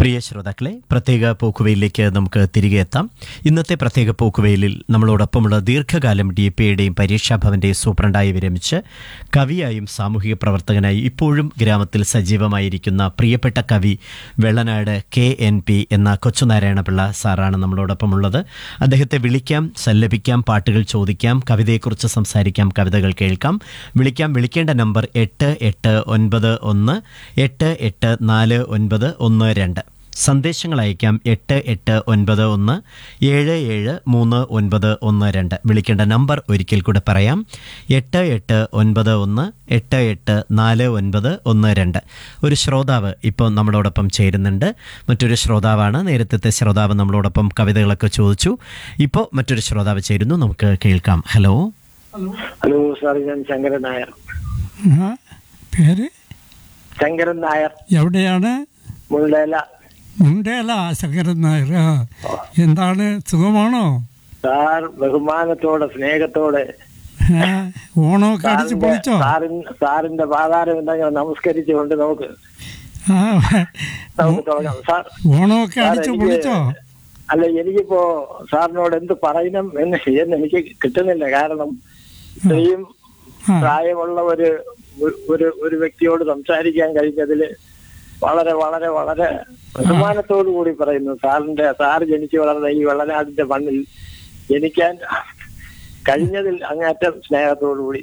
പ്രിയ ശ്രോതാക്കളെ പ്രത്യേക പോക്കുവയിലേക്ക് നമുക്ക് തിരികെ എത്താം ഇന്നത്തെ പ്രത്യേക പോക്കുവയിലിൽ നമ്മളോടൊപ്പമുള്ള ദീർഘകാലം ഡി പി യുടെയും പരീക്ഷാഭവന്റെയും സൂപ്രണ്ടായി വിരമിച്ച് കവിയായും സാമൂഹിക പ്രവർത്തകനായി ഇപ്പോഴും ഗ്രാമത്തിൽ സജീവമായിരിക്കുന്ന പ്രിയപ്പെട്ട കവി വെള്ളനാട് കെ എൻ പി എന്ന കൊച്ചുനാരായണപിള്ള സാറാണ് നമ്മളോടൊപ്പമുള്ളത് അദ്ദേഹത്തെ വിളിക്കാം സല്ലപിക്കാം പാട്ടുകൾ ചോദിക്കാം കവിതയെക്കുറിച്ച് സംസാരിക്കാം കവിതകൾ കേൾക്കാം വിളിക്കാം വിളിക്കേണ്ട നമ്പർ എട്ട് എട്ട് ഒൻപത് ഒന്ന് എട്ട് എട്ട് നാല് ഒൻപത് ഒന്ന് രണ്ട് സന്ദേശങ്ങൾ അയക്കാം എട്ട് എട്ട് ഒൻപത് ഒന്ന് ഏഴ് ഏഴ് മൂന്ന് ഒൻപത് ഒന്ന് രണ്ട് വിളിക്കേണ്ട നമ്പർ ഒരിക്കൽ കൂടെ പറയാം എട്ട് എട്ട് ഒൻപത് ഒന്ന് എട്ട് എട്ട് നാല് ഒൻപത് ഒന്ന് രണ്ട് ഒരു ശ്രോതാവ് ഇപ്പോൾ നമ്മളോടൊപ്പം ചേരുന്നുണ്ട് മറ്റൊരു ശ്രോതാവാണ് നേരത്തെ ശ്രോതാവ് നമ്മളോടൊപ്പം കവിതകളൊക്കെ ചോദിച്ചു ഇപ്പോൾ മറ്റൊരു ശ്രോതാവ് ചേരുന്നു നമുക്ക് കേൾക്കാം ഹലോ ഹലോ സാർ ഞാൻ ശങ്കരൻ നായർ ആ, പേര് ശങ്കരൻ നായർ എവിടെയാണ് മുണ്ടേല മുണ്ടേല ശങ്കരൻ നായർ ആ. എന്താണ് സുഖമാണോ സാർ ബഹുമാനത്തോടെ സ്നേഹത്തോടെ ആ, ഓണമൊക്കെ അടിച്ച് സാറിന്റെ പൊളിച്ചോ സാറിൻ- സാറിന്റെ പാതാരം ഉണ്ടെങ്കിൽ നമസ്കരിച്ചുകൊണ്ട് നമുക്ക് ആ, നമുക്ക് തുടങ്ങാം സാർ ഓണമൊക്കെ സാർ, അടിച്ച് എനിക്ക് പൊളിച്ചോ അല്ല എനിക്കിപ്പോ സാറിനോട് എന്ത് പറയണം എന്ന് എന്ന് എനിക്ക് കിട്ടുന്നില്ല കാരണം ഇത്രയും ആ. പ്രായമുള്ള ഒരു ഒരു ഒരു വ്യക്തിയോട് സംസാരിക്കാൻ കഴിഞ്ഞതില് വളരെ വളരെ വളരെ ബഹുമാനത്തോടു കൂടി പറയുന്നു സാറിന്റെ സാറ് ജനിച്ചു വളർന്ന ഈ വെള്ളനാടിന്റെ മണ്ണിൽ ജനിക്കാൻ കഴിഞ്ഞതിൽ അങ്ങേറ്റം സ്നേഹത്തോടു കൂടി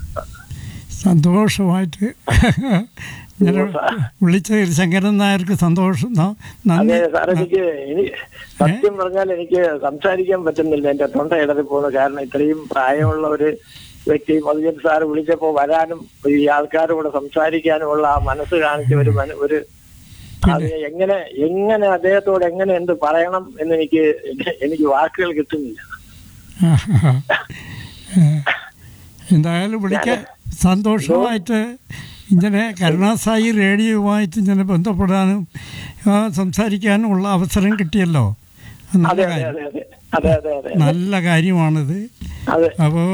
സന്തോഷമായിട്ട് ഞാൻ വിളിച്ചതിൽ ശങ്കരൻ നായർക്ക് സന്തോഷം ന- നന്ദി അതെ സാർ എനിക്ക് ഇനി സത്യം പറഞ്ഞാൽ എനിക്ക് സംസാരിക്കാൻ പറ്റുന്നില്ല എന്റെ തൊണ്ട ഇടറി പോകുന്നു കാരണം ഇത്രയും പ്രായമുള്ള ഒരു വ്യക്തി മധുജൻ സാർ വിളിച്ചപ്പോ വരാനും ഈ ആൾക്കാരോട് സംസാരിക്കാനുമുള്ള ആ മനസ്സ് കാണിച്ച ഒരു മന- ഒരു അത് എങ്ങനെ എങ്ങനെ അദ്ദേഹത്തോട് എങ്ങനെ എന്ത് പറയണം എന്ന് എനിക്ക് എനിക്ക് വാക്കുകൾ കിട്ടുന്നില്ല ആ, ആ. ആ. എന്തായാലും വിളിക്കാൻ സന്തോഷമായിട്ട് ഇങ്ങനെ കരുണാസായി റേഡിയോയുമായിട്ട് ഇങ്ങനെ ബന്ധപ്പെടാനും ആ, സംസാരിക്കാനും ഉള്ള അവസരം കിട്ടിയല്ലോ നല്ല അതെ അതെ കാര്യം അതെ അതെ അതെ അതെ അതെ നല്ല കാര്യമാണിത് അതെ അപ്പോൾ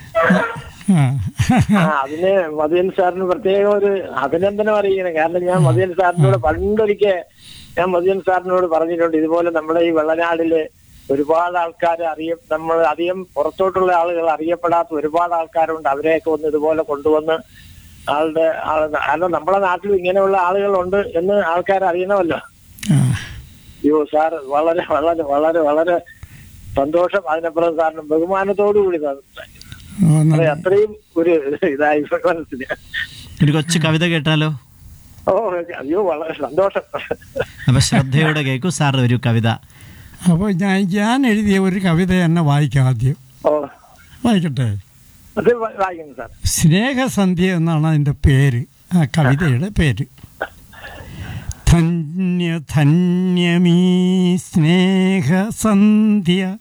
ആ ആ അതിന് മധുയൻ സാറിന് പ്രത്യേകം ഒരു അഭിനന്ദനം അറിയിക്കണം കാരണം ഞാൻ മധുയൻ സാറിനോട് പണ്ടൊരിക്കൽ ഞാൻ മധുയൻ സാറിനോട് പറഞ്ഞിട്ടുണ്ട് ഇതുപോലെ നമ്മുടെ ഈ വെള്ളനാടില് ഒരുപാട് ആൾക്കാർ അറിയ നമ്മൾ അധികം പുറത്തോട്ടുള്ള ആളുകൾ അറിയപ്പെടാത്ത ഒരുപാട് ആൾക്കാരുണ്ട് അവരെയൊക്കെ ഒന്ന് ഇതുപോലെ കൊണ്ടുവന്ന് ആളുടെ ആള് കാരണം നമ്മുടെ നാട്ടിലും ഇങ്ങനെയുള്ള ആളുകളുണ്ട് എന്ന് ആൾക്കാർ അറിയണമല്ലോ ആ. അയ്യോ സാർ വളരെ വളരെ വളരെ വളരെ സന്തോഷം അതിനപ്പുറം സാറിന് ബഹുമാനത്തോടു കൂടി സംസാരിക്കുന്നു. ആ, നല്ല- അതെ അത്രയും ഒരു ഇതായി മനസ്സിന് ഒരു കൊച്ചു കവിത കേട്ടാലോ ഓ അയ്യോ വളരെ സന്തോഷം അപ്പൊ ശ്രദ്ധയോടെ കേൾക്കൂ സാർ ഒരു കവിത അപ്പോൾ ഞാൻ ഞാൻ എഴുതിയ ഒരു കവിത എന്നെ വായിക്കാം ആദ്യം ഓ വായിക്കട്ടെ അത് വാ- വായിക്കുന്നു സാർ സ്നേഹസന്ധ്യ എന്നാണ് അതിൻ്റെ പേര് ആ കവിതയുടെ പേര് ധന്യ ധന്യമീ സ്നേഹസന്ധ്യ